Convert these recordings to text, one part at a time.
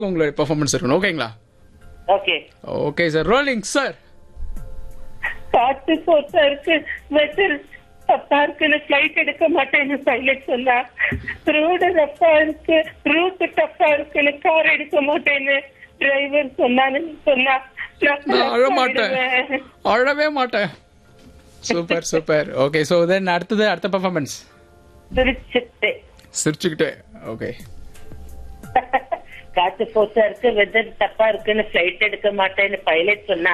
உங்களுடைய பெர்ஃபார்மன்ஸ் இருக்கணும் ஓகேங்களா okay okay sir rolling sir காத்து போட்டா இருக்கு வெதர் தப்பா இருக்குன்னு ஃபிளைட் எடுக்க மாட்டேன்னு பைலட் சொன்னா ரோடு ரப்பா இருக்கு ரூட் டப்பா இருக்குன்னு கார் எடுக்க மாட்டேன்னு டிரைவர் சொன்னான்னு சொன்னா நான் நான் அழ மாட்டேன் ஆயிடுவேன். அழவே மாட்டேன் super super okay so then அடுத்தது அடுத்த பெர்ஃபார்மன்ஸ் சிரிச்சுட்டு சிரிச்சுக்கிட்டே ஓகே காத்து போட்டா இருக்கு வெதர் தப்பா இருக்குன்னு ஃபிளைட் எடுக்க மாட்டேன்னு பைலட் சொன்னா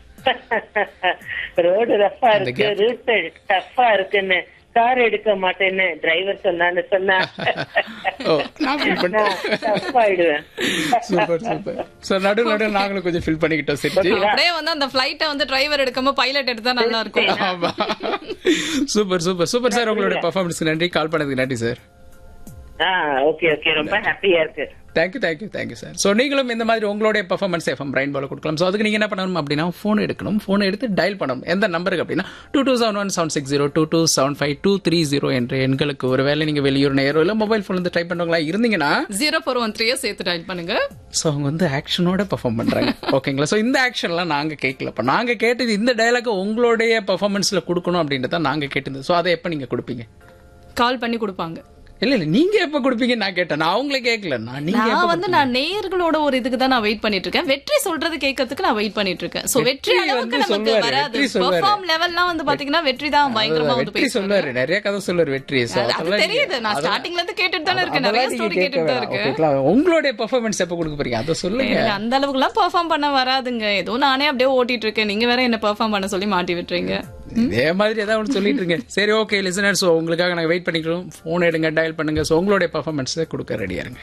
ரோடு ரஃபா அந்த இருக்கு gap. ரூட் டஃபா இருக்குன்னு கார் எடுக்க மாட்டேன்னு டிரைவர் சொன்னான்னு சொன்னா ஓ நான் feel பண்ணிட்டேன். டஃப் ஆயிடுவேன் சூப்பர் சூப்பர் சார் நடுவில் நடுவில் நாங்களும் கொஞ்சம் ஃபில் பண்ணிக்கிட்டோம் சிரிச்சு அப்படியே வந்து அந்த பிளைட்டை வந்து டிரைவர் எடுக்காம பைலட் எடுத்தா நல்லா இருக்கும் ஆமா சூப்பர் சூப்பர் சூப்பர் சார் உங்களோட பெர்ஃபார்மன்ஸ்க்கு நன்றி கால் பண்ணதுக்கு நன்றி சார் ஆ ஓகே ஓகே ரொம்ப ஹாப்பியா இருக்கு thank you thank you thank you sir so நீங்களும் இந்த மாதிரி உங்களுடைய பெர்ஃபார்மன்ஸ் எஃப்எம் பிரைன் பால கொடுக்கலாம் ஸோ அதுக்கு நீங்கள் என்ன பண்ணணும் அப்படின்னா ஃபோன் எடுக்கணும் ஃபோன் எடுத்து டயல் பண்ணணும் எந்த நம்பருக்கு அப்படின்னா two two seven one seven six zero two two seven five two three zero என்ற எண்களுக்கு ஒரு வேளை நீங்கள் வெளியூர் நேரோ இல்லை மொபைல் ஃபோன் வந்து ட்ரை பண்ணுறவங்களா இருந்தீங்கன்னா ஜீரோ ஃபோர் ஒன் த்ரீயை சேர்த்து டயல் பண்ணுங்க ஸோ அவங்க வந்து ஆக்ஷனோட பெர்ஃபார்ம் பண்ணுறாங்க ஓகேங்களா ஸோ இந்த ஆக்ஷன்லாம் நாங்கள் கேட்கல இப்போ நாங்கள் கேட்டது இந்த டயலாக் உங்களுடைய பெர்ஃபார்மன்ஸில் கொடுக்கணும் அப்படின்றத நாங்கள் கேட்டிருந்தோம் ஸோ அதை எப்போ நீங்கள் கொடுப்பீங்க கால் பண்ணி கொடுப்பாங்க இல்லை இல்லை நீங்கள் எப்போ கொடுப்பீங்க நான் கேட்டேன் நான் அவங்களே கேட்கல நான் நீங்கள் நான் வந்து நான் நேயர்களோட ஒரு இதுக்கு தான் நான் வெயிட் பண்ணிட்டு இருக்கேன் வெற்றி சொல்றது கேட்கறதுக்கு நான் வெயிட் பண்ணிட்டு இருக்கேன் சோ வெற்றி வெற்றி அளவுக்கு வந்து நமக்கு சொல்லுவாரு, வராது வெற்றி சொல்லுவாரு. பெர்ஃபார்ம் லெவல்லாம் வந்து பாத்தீங்கன்னா வெற்றி தான் பயங்கரமா வந்து வெற்றி பேசுவாரு சொல்லுவாரு நிறைய கதை சொல்லுவாரு வெற்றி So அது- அது அதெல்லாம் நீங்க- தெரியுது நான் அதெல்லாம் ஸ்டார்டிங்ல இருந்து கேட்டுட்டு தானே இருக்கேன் அதெல்லாம் நிறைய நீங்க ஸ்டோரி கேட்க கேட்டுட்டு தான் வேணாம். இருக்கேன் ஓகேங்களா? உங்களுடைய பெர்ஃபார்மன்ஸ் எப்ப கொடுக்க போறீங்க அதை சொல்லுங்க எனக்கு அந்த அளவுக்கு எல்லாம் பெர்ஃபார்ம் பண்ண வராதுங்க ஏதோ நானே அப்படியே ஓட்டிட்டு இருக்கேன் நீங்க வேற என்ன பெர்ஃபார்ம் பண்ண சொல்லி மாட்டி விட்டுறீங்க இதே மாதிரி ஏதாவது ஒன்று சொல்லிட்டு இருங்க சரி ஓகே லிசனர் ஸோ உங்களுக்காக நாங்கள் வெயிட் பண்ணிக்கிறோம் ஃபோன் எடுங்க டயல் பண்ணுங்க ஸோ உங்களுடைய பெர்ஃபார்மன்ஸை கொடுக்க ரெடியா இருங்க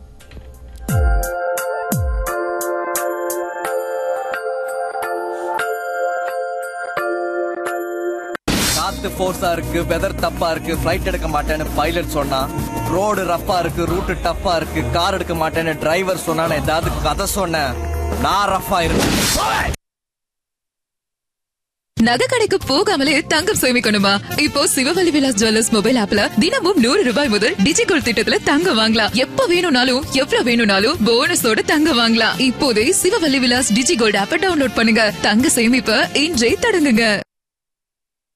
காத்து ஃபோர்ஸா இருக்கு வெதர் தப்பா இருக்கு ஃபிளைட் எடுக்க மாட்டேன்னு பைலட் சொன்னா ரோடு ரஃப்பா இருக்கு ரூட் டஃப்பா இருக்கு கார் எடுக்க மாட்டேன்னு டிரைவர் சொன்னான்னு ஏதாவது கதை சொன்னேன் நான் ரஃப்பா இருக்கேன் நகை கடைக்கு போகாமலே தங்கம் சேமிக்கணுமா இப்போ சிவவலி விலாஸ் ஜுவல்லர்ஸ் மொபைல் ஆப்ல தினமும் நூறு ரூபாய் முதல் டிஜிகோல் திட்டத்துல தங்கம் வாங்கலாம் எப்ப வேணும்னாலும் எவ்வளவு வேணும்னாலும் போனஸோட தங்கம் வாங்கலாம் இப்போதே சிவவல்லி விலாஸ் டிஜிகோல்ட் ஆப்ப டவுன்லோட் பண்ணுங்க தங்க சேமிப்ப இன்றே தொடங்குங்க